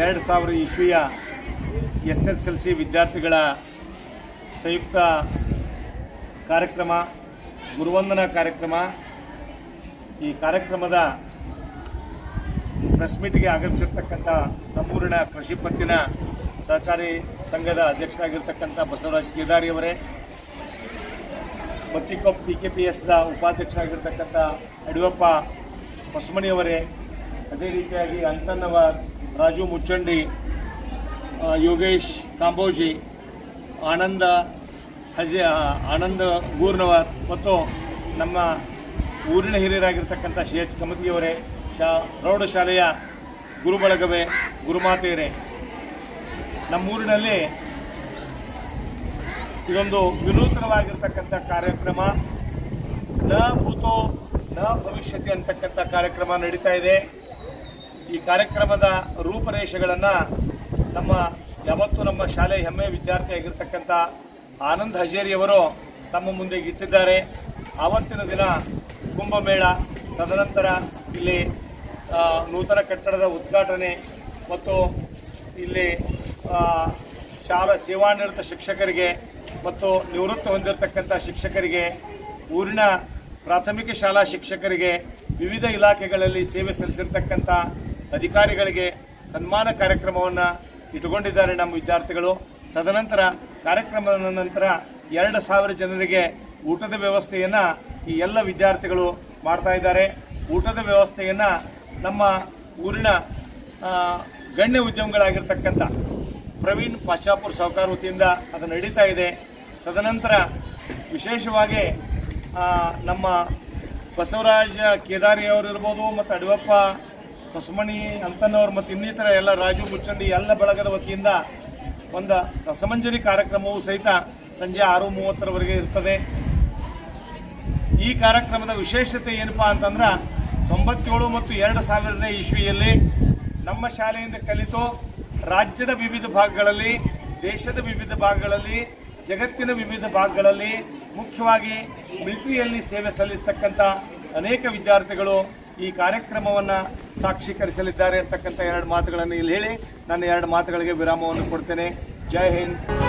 ಎರಡು ಸಾವಿರ ಇಸ್ವಿಯ ಎಸ್ ಎಸ್ ಎಲ್ ಸಿ ವಿದ್ಯಾರ್ಥಿಗಳ ಸಂಯುಕ್ತ ಕಾರ್ಯಕ್ರಮ ಗುರುವಂದನಾ ಕಾರ್ಯಕ್ರಮ ಈ ಕಾರ್ಯಕ್ರಮದ ಪ್ರೆಸ್ ಮೀಟ್ಗೆ ಆಗಮಿಸಿರ್ತಕ್ಕಂಥ ನಮ್ಮೂರಿನ ಕೃಷಿ ಪತ್ತಿನ ಸಹಕಾರಿ ಸಂಘದ ಅಧ್ಯಕ್ಷರಾಗಿರ್ತಕ್ಕಂಥ ಬಸವರಾಜ್ ಕೇದಾರಿ ಅವರೇ ಬತ್ತಿಕೊಪ್ ಪಿ ಕೆ ಪಿ ಎಸ್ದ ಉಪಾಧ್ಯಕ್ಷರಾಗಿರ್ತಕ್ಕಂಥ ಯಡಿಯೂರಪ್ಪ ಹೊಸಮಣಿಯವರೇ ಅದೇ ರೀತಿಯಾಗಿ ಅಂತನ್ನವ ರಾಜು ಮುಚ್ಚಂಡಿ ಆ, ಯೋಗೇಶ್ ಕಾಂಬೋಜಿ ಆನಂದ ಹಜೆ ಆನಂದ ಗೂರ್ನವರ್ ಮತ್ತು ನಮ್ಮ ಊರಿನ ಹಿರಿಯರಾಗಿರ್ತಕ್ಕಂಥ ಸಿ ಎಚ್ ಕಮತಿಯವರೇ ಶಾ ಪ್ರೌಢಶಾಲೆಯ ಗುರುಬಳಗವೇ ಗುರುಮಾತೆಯರೇ ನಮ್ಮೂರಿನಲ್ಲಿ ಇದೊಂದು ವಿನೂತನವಾಗಿರ್ತಕ್ಕಂಥ ಕಾರ್ಯಕ್ರಮ ನ ಭೂತೋ ನ ಭವಿಷ್ಯತಿ ಅಂತಕ್ಕಂಥ ಕಾರ್ಯಕ್ರಮ ನಡೀತಾ ಇದೆ ಈ ಕಾರ್ಯಕ್ರಮದ ರೂಪರೇಷೆಗಳನ್ನು ನಮ್ಮ ಯಾವತ್ತೂ ನಮ್ಮ ಶಾಲೆ ಹೆಮ್ಮೆ ವಿದ್ಯಾರ್ಥಿಯಾಗಿರ್ತಕ್ಕಂಥ ಆನಂದ್ ಹಜೇರಿಯವರು ತಮ್ಮ ಮುಂದೆ ಇಟ್ಟಿದ್ದಾರೆ ಆವತ್ತಿನ ದಿನ ಕುಂಭಮೇಳ ತದನಂತರ ಇಲ್ಲಿ ಆ, ನೂತನ ಕಟ್ಟಡದ ಉದ್ಘಾಟನೆ ಮತ್ತು ಇಲ್ಲಿ ಆ, ಶಾಲಾ ಸೇವಾನಿರತ ಶಿಕ್ಷಕರಿಗೆ ಮತ್ತು ನಿವೃತ್ತಿ ಹೊಂದಿರತಕ್ಕಂಥ ಶಿಕ್ಷಕರಿಗೆ ಊರಿನ ಪ್ರಾಥಮಿಕ ಶಾಲಾ ಶಿಕ್ಷಕರಿಗೆ ವಿವಿಧ ಇಲಾಖೆಗಳಲ್ಲಿ ಸೇವೆ ಸಲ್ಲಿಸಿರ್ತಕ್ಕಂಥ ಅಧಿಕಾರಿಗಳಿಗೆ ಸನ್ಮಾನ ಕಾರ್ಯಕ್ರಮವನ್ನು ಇಟ್ಟುಕೊಂಡಿದ್ದಾರೆ ನಮ್ಮ ವಿದ್ಯಾರ್ಥಿಗಳು ತದನಂತರ ಕಾರ್ಯಕ್ರಮದ ನಂತರ ಎರಡು ಸಾವಿರ ಜನರಿಗೆ ಊಟದ ವ್ಯವಸ್ಥೆಯನ್ನು ಈ ಎಲ್ಲ ವಿದ್ಯಾರ್ಥಿಗಳು ಮಾಡ್ತಾ ಇದ್ದಾರೆ ಊಟದ ವ್ಯವಸ್ಥೆಯನ್ನು ನಮ್ಮ ಊರಿನ ಆ, ಗಣ್ಯ ಉದ್ಯಮಗಳಾಗಿರ್ತಕ್ಕಂಥ ಪ್ರವೀಣ್ ಪಾಶಾಪುರ್ ಸಾವುಕಾರ ವತಿಯಿಂದ ಅದು ನಡೀತಾ ಇದೆ ತದನಂತರ ವಿಶೇಷವಾಗಿ ಆ, ನಮ್ಮ ಬಸವರಾಜ ಕೇದಾರಿ ಅವರು ಇರ್ಬೋದು ಮತ್ತು ಅಡವಪ್ಪ ಹೊಸಮಣಿ ಅಂತನವ್ರು ಮತ್ತು ಇನ್ನಿತರ ಎಲ್ಲ ರಾಜು ಮುಚ್ಚಂಡಿ ಎಲ್ಲ ಬಳಗದ ವತಿಯಿಂದ ಒಂದು ರಸಮಂಜರಿ ಕಾರ್ಯಕ್ರಮವು ಸಹಿತ ಸಂಜೆ ಆರು ಮೂವತ್ತರವರೆಗೆ ಇರ್ತದೆ ಈ ಕಾರ್ಯಕ್ರಮದ ವಿಶೇಷತೆ ಏನಪ್ಪಾ ಅಂತಂದ್ರೆ ತೊಂಬತ್ತೇಳು ಮತ್ತು ಎರಡು ಸಾವಿರನೇ ಇಸ್ವಿಯಲ್ಲಿ ನಮ್ಮ ಶಾಲೆಯಿಂದ ಕಲಿತು ರಾಜ್ಯದ ವಿವಿಧ ಭಾಗಗಳಲ್ಲಿ ದೇಶದ ವಿವಿಧ ಭಾಗಗಳಲ್ಲಿ ಜಗತ್ತಿನ ವಿವಿಧ ಭಾಗಗಳಲ್ಲಿ ಮುಖ್ಯವಾಗಿ ಮಿಲಿಟರಿಯಲ್ಲಿ ಸೇವೆ ಸಲ್ಲಿಸ್ತಕ್ಕಂಥ ಅನೇಕ ವಿದ್ಯಾರ್ಥಿಗಳು ಈ ಕಾರ್ಯಕ್ರಮವನ್ನು ಸಾಕ್ಷೀಕರಿಸಲಿದ್ದಾರೆ ಅಂತಕ್ಕಂಥ ಎರಡು ಮಾತುಗಳನ್ನು ಇಲ್ಲಿ ಹೇಳಿ ನನ್ನ ಎರಡು ಮಾತುಗಳಿಗೆ ವಿರಾಮವನ್ನು ಕೊಡ್ತೇನೆ ಜೈ ಹಿಂದ್